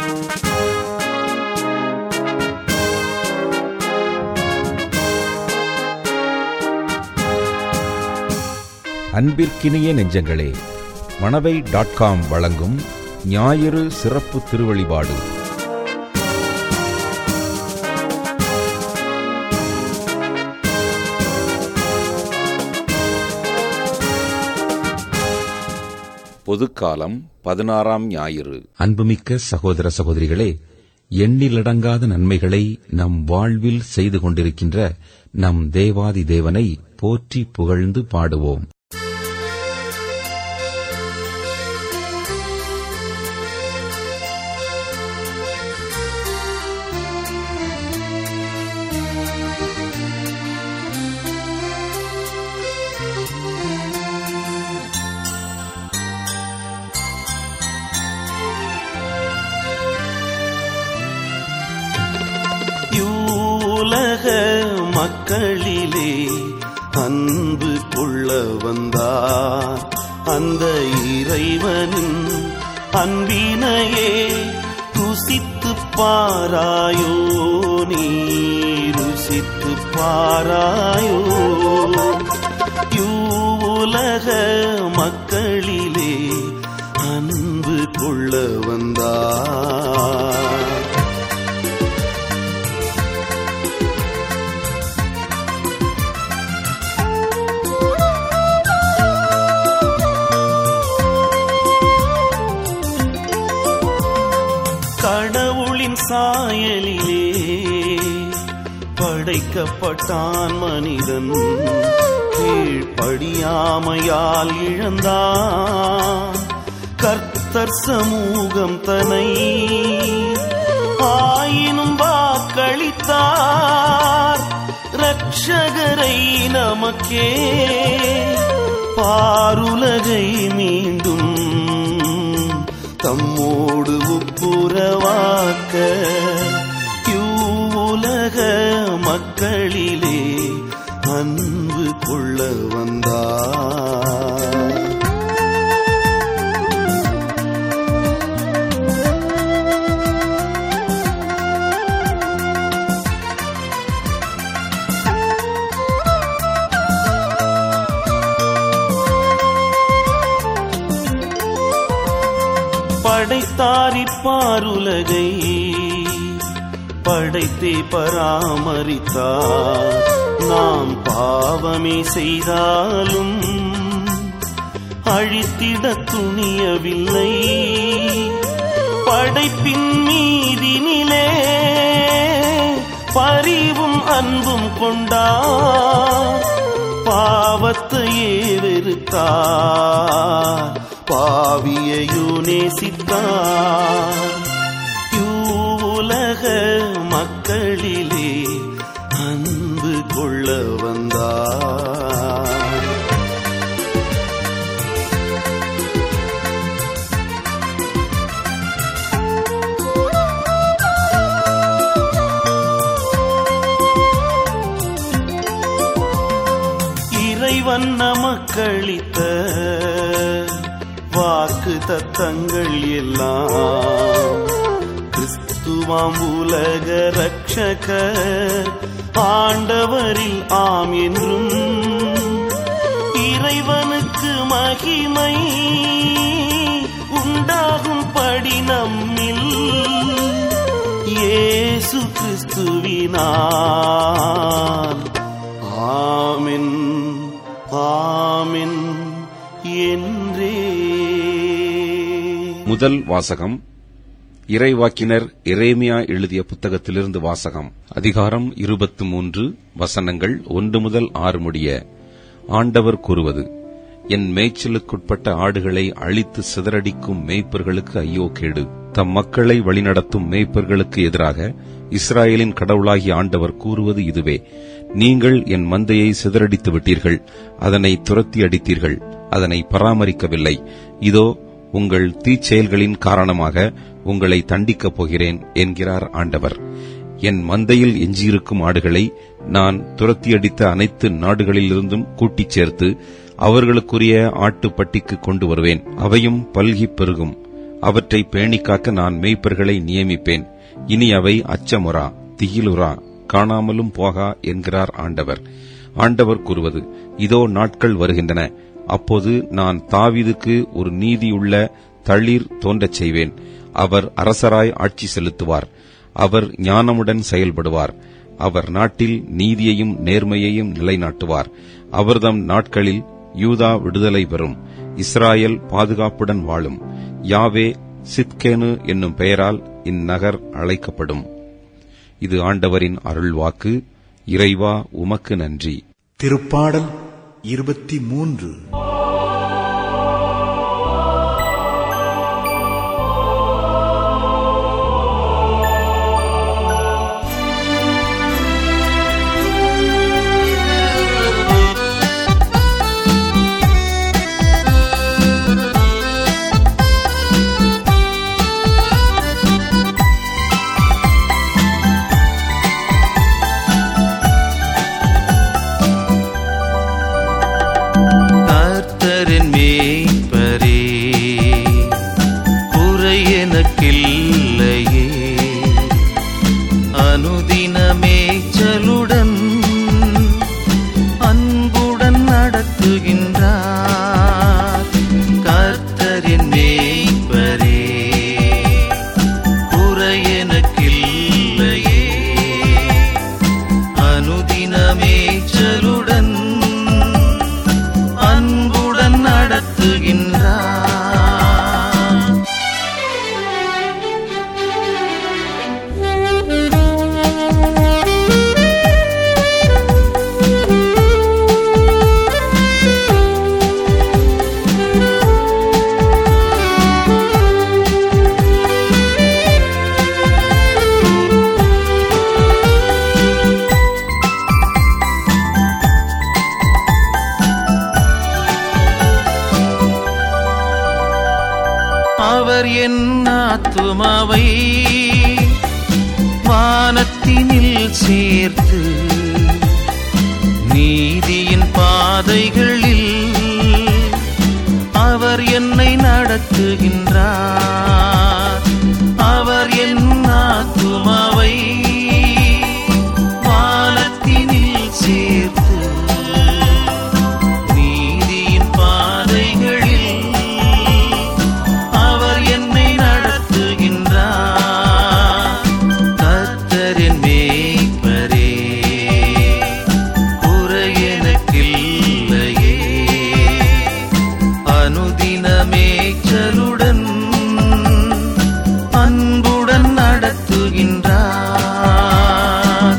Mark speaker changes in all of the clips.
Speaker 1: அன்பிற்கினிய நெஞ்சங்களே Manavai dot com வழங்கும் ஞாயிறு சிறப்பு திருவழிபாடு பொதுக்காலம் பதினாறாம் ஞாயிறு அன்புமிக்க சகோதர சகோதரிகளே எண்ணிலடங்காத நன்மைகளை நம் வாழ்வில் செய்து கொண்டிருக்கின்ற நம் தேவாதி தேவனை போற்றி புகழ்ந்து பாடுவோம்
Speaker 2: யூலக மக்களிலே அன்பு கொள்ள வந்தார் அந்த இறைவனின் அன்பினையே ருசித்து பாராயோ நீ ருசித்து பாராயோ யூலக மக்களிலே அன்பு கொள்ள வந்தார் கடவுளின் சாயலிலே படைக்கப்பட்டான் மனிதன் கீழ்ப்படியாமையால் இழந்தான் கர்த்தர் சமூகம் தனை ஆயினும் வாக்களித்தார் ரட்சகரை நமக்கே பாருலகை மீண்டும் தம்மோடு ஒப்புரவாக்க யூலக மக்களிலே அன்பு கொள்ள வந்தார் படைத்தாரிப்பாருலகை படைத்தே பராமரித்தார் நாம் பாவமே செய்தாலும் அழித்திட துணியவில்லை படைப்பின் மீதினிலே பரிவும் அன்பும் கொண்டார் பாவத்தையே வெறுத்தார் பாவியையோ நேசித்தார் யூலக மக்களிலே அன்பு கொள்ள வந்தார் இறைவன் நமக்களித்த வாக்கு தத்தங்கள் எல்லாம் கிறிஸ்துவாம் உலக ரட்சக ஆண்டவரில் ஆம் என்றும் இறைவனுக்கு மகிமை உண்டாகும் படி நம்மில் இயேசு கிறிஸ்துவினால் ஆமென் ஆமென் என்றே
Speaker 1: முதல் வாசகம் இறைவாக்கினர் எரேமியா எழுதிய புத்தகத்திலிருந்து வாசகம் அதிகாரம் இருபத்து மூன்று வசனங்கள் ஒன்று முதல் ஆறு முடிய ஆண்டவர் கூறுவது என் மேய்ச்சலுக்குட்பட்ட ஆடுகளை அழித்து சிதறடிக்கும் மேய்ப்பர்களுக்கு ஐயோ கேடு தம் மக்களை வழிநடத்தும் மேய்ப்பர்களுக்கு எதிராக இஸ்ராயேலின் கடவுளாகிய ஆண்டவர் கூறுவது இதுவே நீங்கள் என் மந்தையை சிதறடித்து விட்டீர்கள் அதனை துரத்தி அடித்தீர்கள் அதனை பராமரிக்கவில்லை இதோ உங்கள் தீச்செயல்களின் காரணமாக உங்களை தண்டிக்கப் போகிறேன் என்கிறார் ஆண்டவர் என் மந்தையில் எஞ்சியிருக்கும் ஆடுகளை நான் துரத்தியடித்த அனைத்து நாடுகளிலிருந்தும் கூட்டிச் சேர்த்து அவர்களுக்குரிய ஆட்டுப்பட்டிக்கு கொண்டு வருவேன் அவையும் பல்கிப் பெருகும் அவற்றை பேணிக்காக்க நான் மேய்ப்பர்களை நியமிப்பேன் இனி அவை அச்சமுறா திகிலுரா காணாமலும் போகா என்கிறார் ஆண்டவர் ஆண்டவர் கூறுவது இதோ நாட்கள் வருகின்றன அப்போது நான் தாவீதுக்கு ஒரு நீதியுள்ள தளிர் தோன்றச் செய்வேன் அவர் அரசராய் ஆட்சி செலுத்துவார் அவர் ஞானமுடன் செயல்படுவார் அவர் நாட்டில் நீதியையும் நேர்மையையும் நிலைநாட்டுவார் அவர்தம் நாட்களில் யூதா விடுதலை பெறும் இஸ்ராயல் பாதுகாப்புடன் வாழும் யாவே சித்கேனு என்னும் பெயரால் இந்நகர் அழைக்கப்படும் இது ஆண்டவரின் அருள்வாக்கு இறைவா உமக்கு நன்றி
Speaker 3: திருப்பாடல் இருபத்தி மூன்று
Speaker 2: கர்த்தரின் மேய்ப்பரே குறை எனக்கில்லையே அனுதின மேய்ச்சலுடன் அன்புடன் நடத்துகின்றார் கர்த்தரின் மேய்ப்பரே குறை எனக்கில்லையே அனுதின மேய்ச்சலுடன் அன்புடன் நடத்துகின்றார் அவர் என் ஆத்துமாவை வானத்தினில் சேர்த்து நீதியின் பாதைகளில் அவர் என்னை நடத்துகின்றார் அவர் என் ஆத்துமாவை வானத்தினில் சேர்த்து நீதியின் பாதைகளில் அவர் என்னை நடத்துகின்றார் கர்த்தரின் மேய்ப்பரே குறை எனக்கில்லையே அனுதின மேய்ச்சலுடன் அன்புடன் நடத்துகின்றார்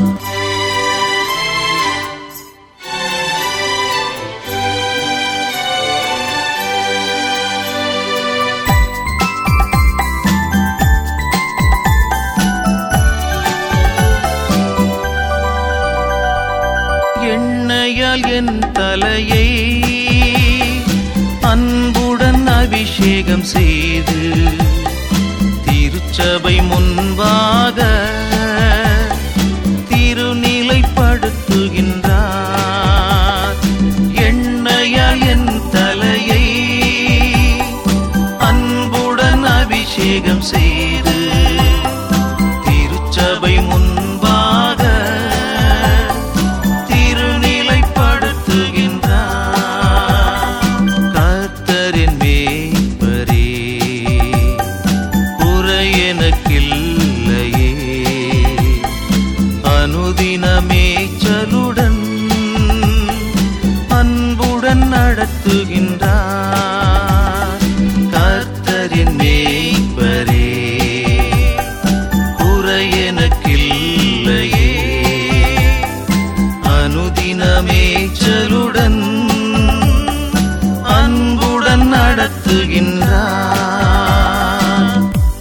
Speaker 2: எண்ணெயால் என் தலையை அன்புடன் அபிஷேகம் செய்து திருச்சபை முன்பாக திருநிலைப்படுத்துகின்றார் எண்ணெயால் என் தலையை அன்புடன் அபிஷேகம் செய்து திருச்சபை முன்பாக திருநிலைப்படுத்துகின்றார் கர்த்தரின் மேய்ப்பரே குறை எனக்கில்லையே அனுதின மேய்ச்சலுடன் அன்புடன் நடத்துகின்றார் கர்த்தரின் மேய்ப்பரே குறை எனக்கில்லையே அனுதின மேய்ச்சலுடன் அன்புடன் நடத்துகின்றார்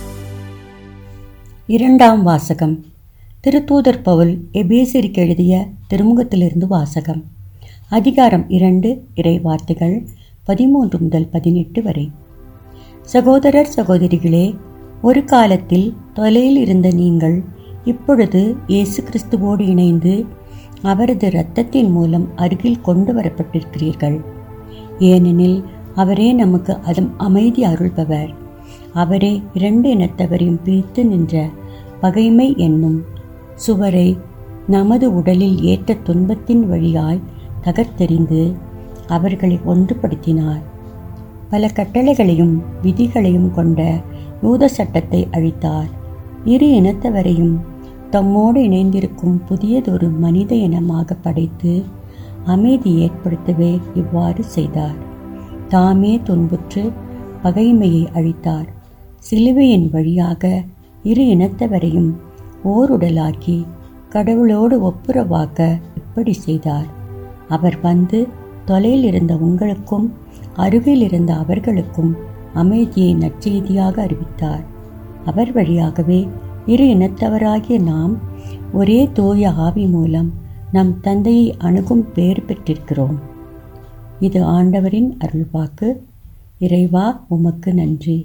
Speaker 4: இரண்டாம் வாசகம் திருத்தூதர் பவுல் எபேசிற்கு எழுதிய திருமுகத்திலிருந்து வாசகம் அதிகாரம் இரண்டு இறை வார்த்தைகள் பதிமூன்று முதல் பதினெட்டு வரை சகோதரர் சகோதரிகளே ஒரு காலத்தில் தொலையில் இருந்த நீங்கள் இப்பொழுது இயேசு கிறிஸ்துவோடு இணைந்து அவரது இரத்தத்தின் மூலம் அருகில் கொண்டு வரப்பட்டிருக்கிறீர்கள் ஏனெனில் அவரே நமக்கு அதம் அமைதி அருள்பவர் அவரே இரண்டு இனத்தவரையும் பிரித்து நின்ற பகைமை என்னும் சுவரை நமது உடலில் ஏற்ற துன்பத்தின் வழியாய் தகர்த்தெறிந்து அவர்களை ஒன்றுபடுத்தினார் பல கட்டளைகளையும் விதிகளையும் கொண்ட யூத சட்டத்தை அழித்தார் இரு இனத்தவரையும் தம்மோடு இணைந்திருக்கும் புதியதொரு மனித இனமாக படைத்து அமைதி ஏற்படுத்தவே இவ்வாறு செய்தார் தாமே துன்புற்று பகைமையை அழித்தார் சிலுவையின் வழியாக இரு இனத்தவரையும் ஓருடலாக்கி கடவுளோடு ஒப்புரவாக்க இப்படி செய்தார் அவர் வந்து தொலையில் இருந்த உங்களுக்கும் அருகில் இருந்த அவர்களுக்கும் அமைதியை நற்செய்தியாக அறிவித்தார் அவர் வழியாகவே இரு இனத்தவராகிய நாம் ஒரே தூய ஆவி மூலம் நம் தந்தையை அணுகும் பேர் பெற்றிருக்கிறோம் இது ஆண்டவரின் அருள்வாக்கு இறைவா உமக்கு நன்றி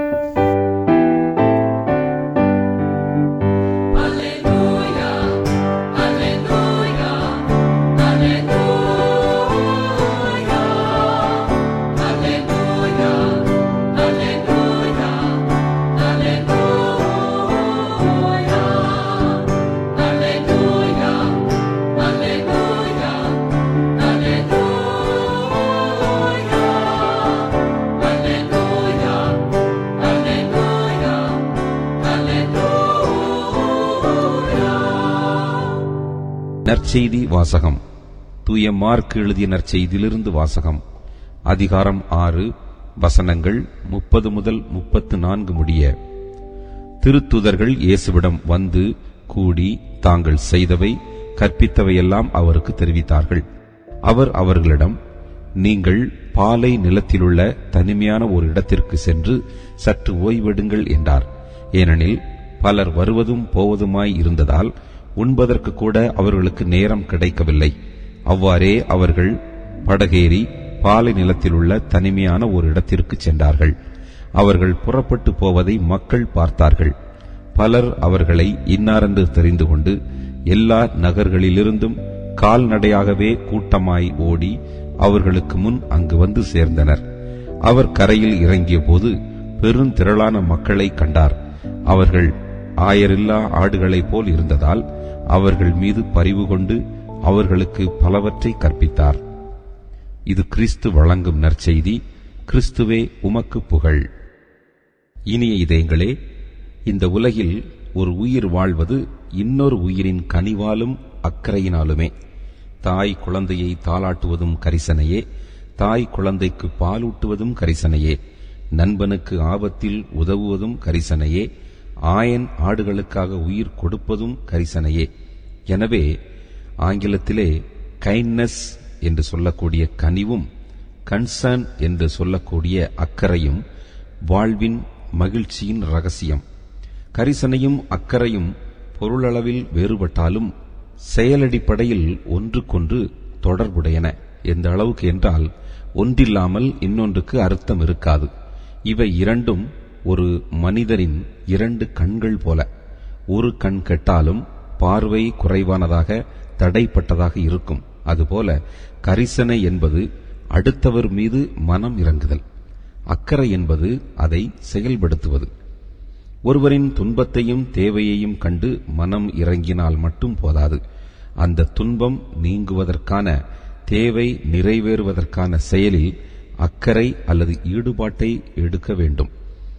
Speaker 1: நற்செய்தி வாசகம் தூய மார்க் எழுதிய நற்செய்தியிலிருந்து வாசகம் அதிகாரம் ஆறு வசனங்கள் முப்பது முதல் முப்பத்து நான்கு முடிய திருத்துதர்கள் இயேசுவிடம் வந்து கூடி தாங்கள் செய்தவை கற்பித்தவையெல்லாம் அவருக்கு தெரிவித்தார்கள் அவர் அவர்களிடம் நீங்கள் பாலை நிலத்திலுள்ள தனிமையான ஒரு இடத்திற்கு சென்று சற்று ஓய்வெடுங்கள் என்றார் ஏனெனில் பலர் வருவதும் போவதுமாய் இருந்ததால் உண்பதற்கு கூட அவர்களுக்கு நேரம் கிடைக்கவில்லை அவ்வாறே அவர்கள் படகேறி பாலை நிலத்திலுள்ள தனிமையான ஒரு இடத்திற்கு சென்றார்கள் அவர்கள் புறப்பட்டு போவதை மக்கள் பார்த்தார்கள் பலர் அவர்களை இன்னாரென்று தெரிந்து கொண்டு எல்லா நகர்களிலிருந்தும் கால்நடையாகவே கூட்டமாய் ஓடி அவர்களுக்கு முன் அங்கு வந்து சேர்ந்தனர் அவர் கரையில் இறங்கிய போது பெருந்திரளான மக்களை கண்டார் அவர்கள் ஆயரில்லா ஆடுகளைப் போல் இருந்ததால் அவர்கள் மீது பரிவு கொண்டு அவர்களுக்கு பலவற்றை கற்பித்தார் இது கிறிஸ்து வழங்கும் நற்செய்தி கிறிஸ்துவே உமக்கு புகழ் இனிய இதயங்களே இந்த உலகில் ஒரு உயிர் வாழ்வது இன்னொரு உயிரின் கனிவாலும் அக்கறையினாலுமே தாய் குழந்தையை தாளாட்டுவதும் கரிசனையே தாய் குழந்தைக்கு பாலூட்டுவதும் கரிசனையே நண்பனுக்கு ஆபத்தில் உதவுவதும் கரிசனையே ஆயன் ஆடுகளுக்காக உயிர் கொடுப்பதும் கரிசனையே எனவே ஆங்கிலத்திலே கைண்ட்னஸ் என்று சொல்லக்கூடிய கனிவும் கன்சர்ன் என்று சொல்லக்கூடிய அக்கறையும் வாழ்வின் மகிழ்ச்சியின் ரகசியம் கரிசனையும் அக்கறையும் பொருளளவில் வேறுபட்டாலும் செயலடிப்படையில் ஒன்றுக்கொன்று தொடர்புடையன எந்த அளவுக்கு என்றால் ஒன்றில்லாமல் இன்னொன்றுக்கு அர்த்தம் இருக்காது இவை இரண்டும் ஒரு மனிதரின் இரண்டு கண்கள் போல ஒரு கண் கெட்டாலும் பார்வை குறைவானதாக தடைப்பட்டதாக இருக்கும் அதுபோல கரிசனை என்பது அடுத்தவர் மீது மனம் இறங்குதல் அக்கறை என்பது அதை செயல்படுத்துவது ஒருவரின் துன்பத்தையும் தேவையையும் கண்டு மனம் இறங்கினால் மட்டும் போதாது அந்த துன்பம் நீங்குவதற்கான தேவை நிறைவேறுவதற்கான செயலில் அக்கறை அல்லது ஈடுபாட்டை எடுக்க வேண்டும்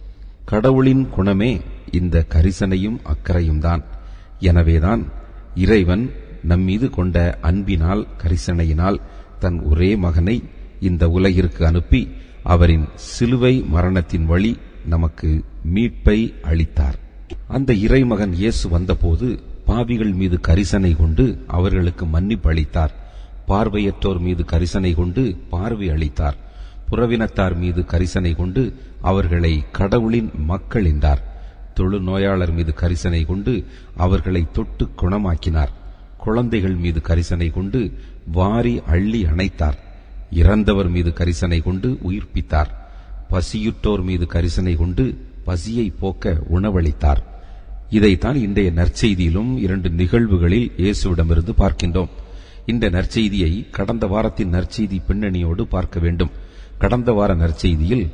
Speaker 1: கடவுளின் குணமே இந்த கரிசனையும் அக்கறையும் தான் எனவேதான் இறைவன் நம்மீது கொண்ட அன்பினால் கரிசனையினால் தன் ஒரே மகனை இந்த உலகிற்கு அனுப்பி அவரின் சிலுவை மரணத்தின் வழி நமக்கு மீட்பை அளித்தார் அந்த இறைமகன் இயேசு வந்தபோது பாவிகள் மீது கரிசனை கொண்டு அவர்களுக்கு மன்னிப்பு அளித்தார் பார்வையற்றோர் மீது கரிசனை கொண்டு பார்வை அளித்தார் புறவினத்தார் மீது கரிசனை கொண்டு அவர்களை கடவுளின் மக்கள் என்றார் தொழு நோயாளர் மீது கரிசனை கொண்டு அவர்களை தொட்டு குணமாக்கினார் குழந்தைகள் மீது கரிசனை கொண்டு வாரி அள்ளி அணைத்தார் இறந்தவர் மீது கரிசனை கொண்டு உயிர்ப்பித்தார் பசியுற்றோர் மீது கரிசனை கொண்டு பசியை போக்க உணவளித்தார் இதைத்தான் இன்றைய நற்செய்தியிலும் இரண்டு நிகழ்வுகளில் இயேசுவிடமிருந்து பார்க்கின்றோம் இந்த நற்செய்தியை கடந்த வாரத்தின் நற்செய்தி பின்னணியோடு பார்க்க வேண்டும் கடந்த வார நற்செய்தியில்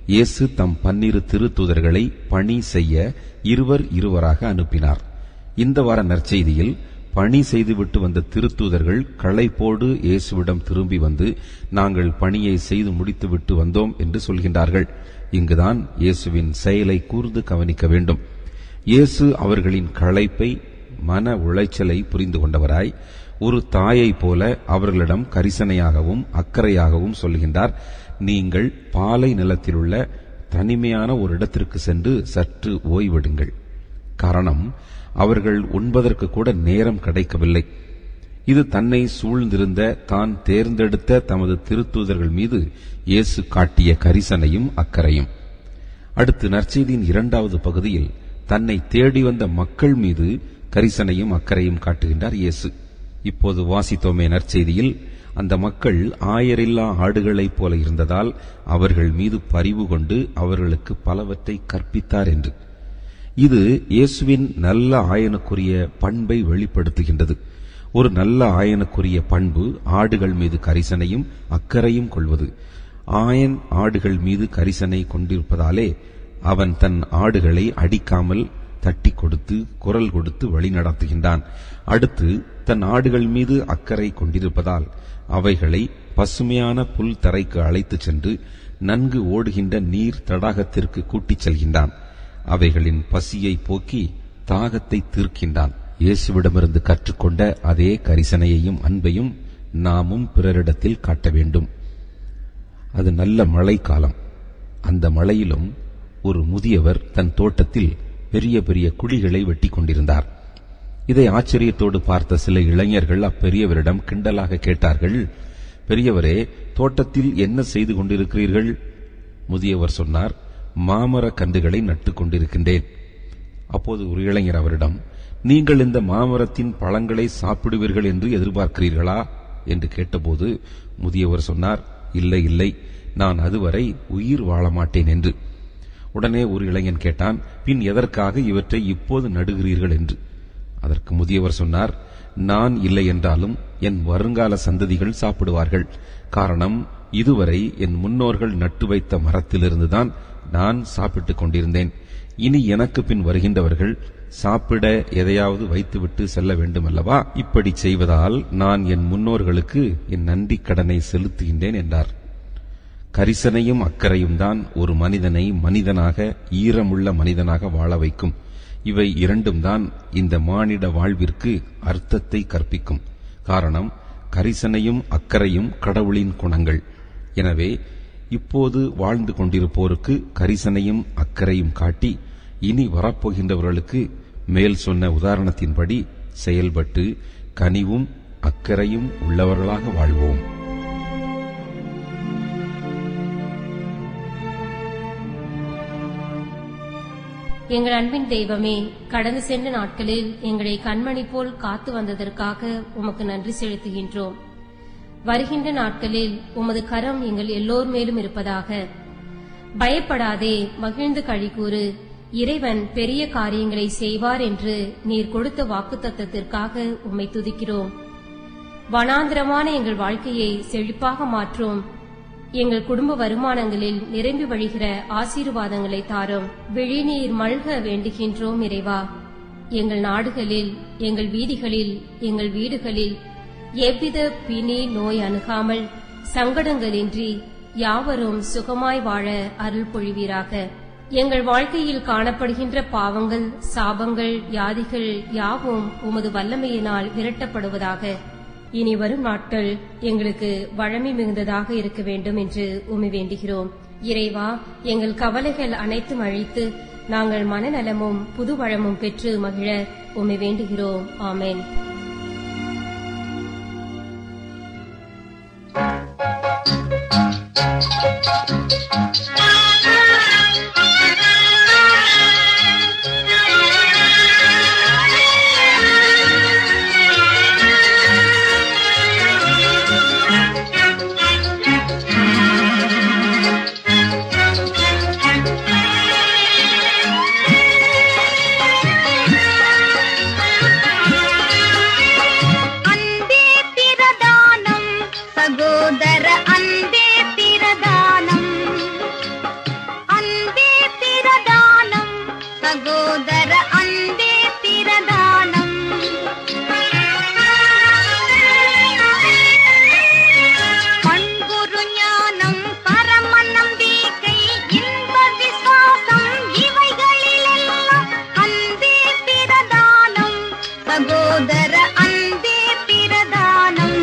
Speaker 1: இயேசு தம் பன்னிரு திருத்தூதர்களை பணி செய்ய இருவர் இருவராக அனுப்பினார் இந்த வார நற்செய்தியில் பணி செய்துவிட்டு வந்த திருத்தூதர்கள் களைப்போடு இயேசுவிடம் திரும்பி வந்து நாங்கள் பணியை செய்து முடித்துவிட்டு வந்தோம் என்று சொல்கின்றார்கள் இங்குதான் இயேசுவின் செயலை கூர்ந்து கவனிக்க வேண்டும் இயேசு அவர்களின் களைப்பை மன உளைச்சலை புரிந்து கொண்டவராய் ஒரு தாயைப் போல அவர்களிடம் கரிசனையாகவும் அக்கறையாகவும் சொல்கின்றார் நீங்கள் பாலை நிலத்திலுள்ள தனிமையான ஒரு இடத்திற்கு சென்று சற்று ஓய்வெடுங்கள் காரணம் அவர்கள் உண்பதற்கு கூட நேரம் கிடைக்கவில்லை இது தன்னை சூழ்ந்திருந்த தான் தேர்ந்தெடுத்த தமது திருத்தூதர்கள் மீது இயேசு காட்டிய கரிசனையும் அக்கறையும் அடுத்து நற்செய்தியின் இரண்டாவது பகுதியில் தன்னை தேடி வந்த மக்கள் மீது கரிசனையும் அக்கறையும் காட்டுகின்றார் இயேசு இப்போது வாசித்தோமே நற்செய்தியில் அந்த மக்கள் ஆயரில்லா ஆடுகளைப் போல இருந்ததால் அவர்கள் மீது பரிவு கொண்டு அவர்களுக்கு பலவற்றை கற்பித்தார் என்று இது இயேசுவின் நல்ல ஆயனுக்குரிய பண்பை வெளிப்படுத்துகின்றது ஒரு நல்ல ஆயனுக்குரிய பண்பு ஆடுகள் மீது கரிசனையும் அக்கறையும் கொள்வது ஆயன் ஆடுகள் மீது கரிசனை கொண்டிருப்பதாலே அவன் தன் ஆடுகளை அடிக்காமல் தட்டி கொடுத்து குரல் கொடுத்து வழிநடத்துகின்றான் அடுத்து தன் ஆடுகள் மீது அக்கறை கொண்டிருப்பதால் அவைகளை பசுமையான புல் தரைக்கு அழைத்துச் சென்று நன்கு ஓடுகின்ற நீர் தடாகத்திற்கு கூட்டிச் செல்கின்றான் அவைகளின் பசியை போக்கி தாகத்தை தீர்க்கின்றான் இயேசுவிடமிருந்து கற்றுக்கொண்ட அதே கரிசனையையும் அன்பையும் நாமும் பிறரிடத்தில் காட்ட வேண்டும் அது நல்ல மழைக்காலம் அந்த மழையிலும் ஒரு முதியவர் தன் தோட்டத்தில் பெரிய பெரிய குழிகளை வெட்டி கொண்டிருந்தார் இதை ஆச்சரியத்தோடு பார்த்த சில இளைஞர்கள் அப்பெரியவரிடம் கிண்டலாக கேட்டார்கள் பெரியவரே தோட்டத்தில் என்ன செய்து கொண்டிருக்கிறீர்கள் முதியவர் சொன்னார் மாமர கன்றுகளை நட்டுக் கொண்டிருக்கின்றேன் அப்போது ஒரு இளைஞர் அவரிடம் நீங்கள் இந்த மாமரத்தின் பழங்களை சாப்பிடுவீர்கள் என்று எதிர்பார்க்கிறீர்களா என்று கேட்டபோது முதியவர் சொன்னார் இல்லை இல்லை நான் அதுவரை உயிர் வாழ மாட்டேன் என்று உடனே ஒரு இளைஞன் கேட்டான் பின் எதற்காக இவற்றை இப்போது நடுகிறீர்கள் என்று அதற்கு முதியவர் சொன்னார் நான் இல்லை என்றாலும் என் வருங்கால சந்ததிகள் சாப்பிடுவார்கள் காரணம் இதுவரை என் முன்னோர்கள் நட்டு வைத்த மரத்திலிருந்துதான் நான் சாப்பிட்டுக் கொண்டிருந்தேன் இனி எனக்கு பின் வருகின்றவர்கள் சாப்பிட எதையாவது வைத்துவிட்டு செல்ல வேண்டுமல்லவா இப்படி செய்வதால் நான் என் முன்னோர்களுக்கு என் நன்றி கடனை செலுத்துகின்றேன் என்றார் கரிசனையும் அக்கறையும் தான் ஒரு மனிதனை மனிதனாக ஈரமுள்ள மனிதனாக வாழ வைக்கும் இவை இரண்டும் தான் இந்த மானிட வாழ்விற்கு அர்த்தத்தை கற்பிக்கும் காரணம் கரிசனையும் அக்கறையும் கடவுளின் குணங்கள் எனவே இப்போது வாழ்ந்து கொண்டிருப்போருக்கு கரிசனையும் அக்கறையும் காட்டி இனி வரப்போகின்றவர்களுக்கு மேல் சொன்ன உதாரணத்தின்படி செயல்பட்டு கனிவும் அக்கறையும் உள்ளவர்களாக வாழ்வோம்
Speaker 5: எங்கள் அன்பின் தெய்வமே கடந்து சென்ற நாட்களில் எங்களை கண்மணி போல் காத்து வந்ததற்காக உமக்கு நன்றி செலுத்துகின்றோம் வருகின்ற நாட்களில் உமது கரம் எங்கள் எல்லோர் மேலும் இருப்பதாக பயப்படாதே மகிழ்ந்து கழிகூறு இறைவன் பெரிய காரியங்களை செய்வார் என்று நீர் கொடுத்த வாக்குத்தத்தத்திற்காக உம்மை துதிக்கிறோம் வனாந்திரமான எங்கள் வாழ்க்கையை செழிப்பாக மாற்றும் எங்கள் குடும்ப வருமானங்களில் நிரம்பி வழிகிற ஆசீர்வாதங்களை தாரும் விழிநீர் மல்க வேண்டுகின்றோம் இறைவா எங்கள் நாடுகளில் எங்கள் வீதிகளில் எங்கள் வீடுகளில் எவ்வித பிணி நோய் அணுகாமல் சங்கடங்களின்றி யாவரும் சுகமாய் வாழ அருள் பொழிவீராக எங்கள் வாழ்க்கையில் காணப்படுகின்ற பாவங்கள் சாபங்கள் வியாதிகள் யாவும் உமது வல்லமையினால் விரட்டப்படுவதாக இனி வரும் நாட்கள் எங்களுக்கு வழமை மிகுந்ததாக இருக்க வேண்டும் என்று உமி வேண்டுகிறோம் இறைவா எங்கள் கவலைகள் அனைத்தும் அழித்து நாங்கள் மனநலமும் புது வளமும் பெற்று மகிழ உம்மை வேண்டுகிறோம் ஆமென்
Speaker 6: Thank you. சகோதர அன்பே பிரதானம் பண்புரு ஞானம் பரம நம்பிக்கை இன்ப விசுவாசம் இவைகளிலெல்லாம் அன்பே பிரதானம் சகோதர அன்பே பிரதானம்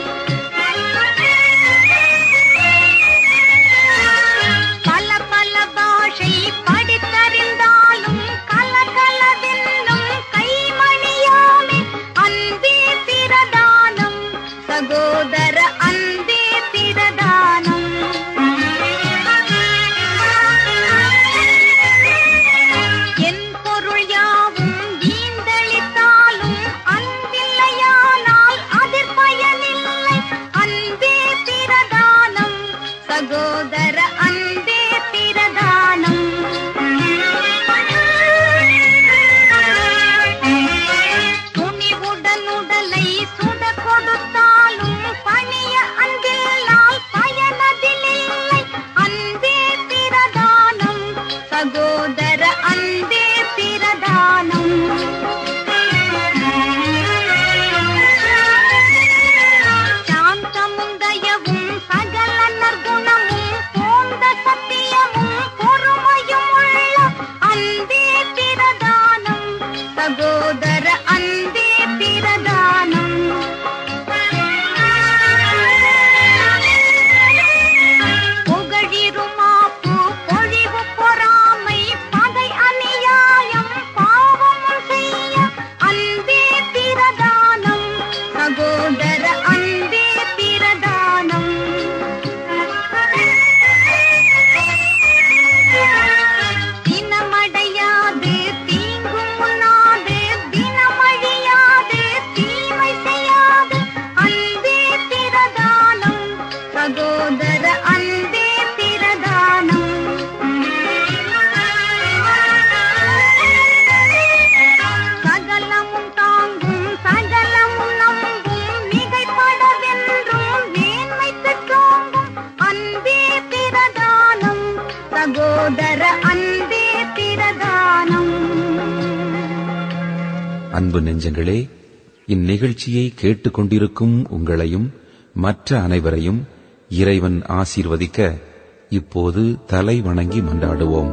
Speaker 6: பல பல பாஷை படித்தறிந்தாலும் கலகலவென்னும் கைமணியாமே அன்பே பிரதானம் சகோதர அன்பே பிரதானம் என் பொருள் யாவும் ஈந்தளித்தாலும் அன்பில்லையானால் அதிர் பயனில்லை அன்பே பிரதானம் சகோதர அன்பே பிரதானம் துணிவுடன் உடலை சுட கொடுத்தாலும் பணிய அன்பில்லால் பயனதில்லை அன்பே பிரதானம் சகோதர அன்பே பிரதானம் சாந்தமும் தயவும் சகல நற்குணமும் போந்த சத்தியமும் பொறுமையும் உள்ள அன்பே பிரதானம் சகோதர அன்பே பிரதானம் புகழிருமாப்பு பொழிவு பொறாமை பகை அநியாயம் பாவமும் செய்ய அன்பே பிரதானம் சகோதர அன்பே பிரதானம் தினமடையாது தீங்கும் உண்ணாது தினமழியாது தீமை செய்யாது அன்பே பிரதானம் சகோதர அன்பே பிரதானம் சகலமும் தாங்கும் சகலமும் நம்பும் மிகைப்படவென்றும் மேன்மை பெற்றோங்கும் அன்பே பிரதானம் சகோதர அன்பே பிரதானம்
Speaker 1: அன்பு நெஞ்சங்களே இந்நிகழ்ச்சியை கேட்டுக்கொண்டிருக்கும் உங்களையும் மற்ற அனைவரையும் இறைவன் ஆசீர்வதிக்க இப்போது தலை வணங்கி மன்றாடுவோம்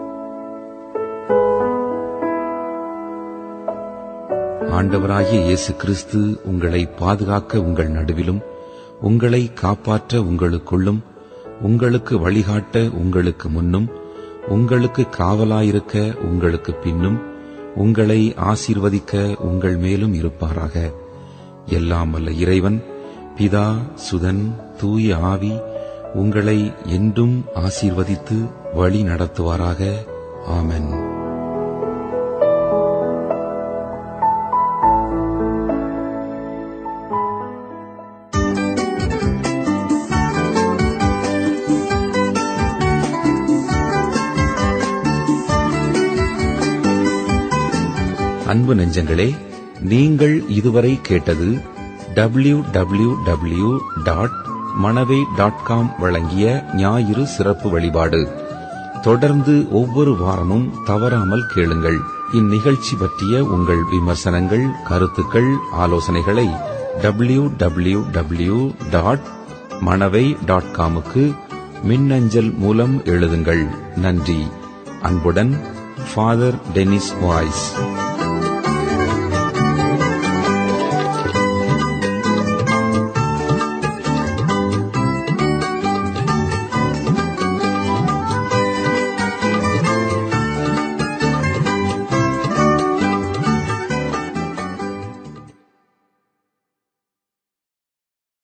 Speaker 1: ஆண்டவராகிய இயேசு கிறிஸ்து உங்களை பாதுகாக்க உங்கள் நடுவிலும் உங்களை காப்பாற்ற உங்களுக்குள்ளும் உங்களுக்கு வழிகாட்ட உங்களுக்கு முன்னும் உங்களுக்கு காவலாயிருக்க உங்களுக்கு பின்னும் உங்களை ஆசீர்வதிக்க உங்கள் மேலும் இருப்பாராக எல்லாம் வல்ல இறைவன் பிதா சுதன் தூய ஆவி உங்களை என்றும் ஆசீர்வதித்து வழி நடத்துவாராக ஆமென் அன்பு நெஞ்சங்களே நீங்கள் இதுவரை கேட்டது W W W dot Manavai dot com வழங்கிய ஞாயிறு சிறப்பு வழிபாடு தொடர்ந்து ஒவ்வொரு வாரமும் தவறாமல் கேளுங்கள் இந்நிகழ்ச்சி பற்றிய உங்கள் விமர்சனங்கள் கருத்துக்கள் ஆலோசனைகளை W W W dot Manavai dot காமுக்கு மின்னஞ்சல் மூலம் எழுதுங்கள் நன்றி அன்புடன் ஃபாதர் டெனிஸ் வாய்ஸ்